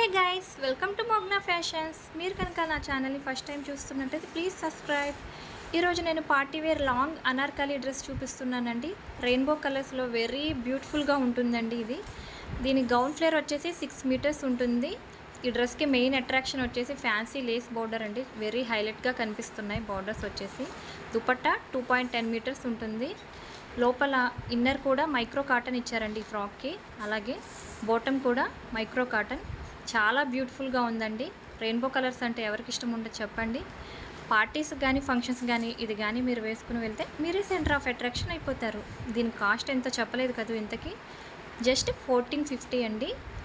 guys welcome to Mogna fashions మీరు కనుక నా ఛానల్ని ఫస్ట్ టైం చూస్తున్నట్టయితే ప్లీజ్ సబ్స్క్రైబ్ ఈరోజు నేను party wear long Anarkali dress చూపిస్తున్నానండి రెయిన్బో కలర్స్లో వెరీ బ్యూటిఫుల్గా ఉంటుందండి ఇది దీని గౌన్ ఫ్లేర్ వచ్చేసి సిక్స్ మీటర్స్ ఉంటుంది ఈ డ్రెస్కి మెయిన్ అట్రాక్షన్ వచ్చేసి ఫ్యాన్సీ లేస్ బార్డర్ అండి వెరీ హైలైట్గా కనిపిస్తున్నాయి బార్డర్స్ వచ్చేసి dupatta two point ten metres ఉంటుంది లోపల ఇన్నర్ కూడా మైక్రో కాటన్ ఇచ్చారండి ఈ ఫ్రాక్కి అలాగే బాటమ్ కూడా మైక్రో కాటన్ చాలా బ్యూటిఫుల్గా ఉందండి రెయిన్బో కలర్స్ అంటే ఎవరికి ఇష్టం ఉండదు చెప్పండి పార్టీస్ కానీ ఫంక్షన్స్ కానీ ఇది కానీ మీరు వేసుకుని వెళ్తే మీరే సెంటర్ ఆఫ్ అట్రాక్షన్ అయిపోతారు దీని కాస్ట్ ఎంతో చెప్పలేదు కదా ఇంతకీ జస్ట్ ఫోర్టీన్ ఫిఫ్టీ అండి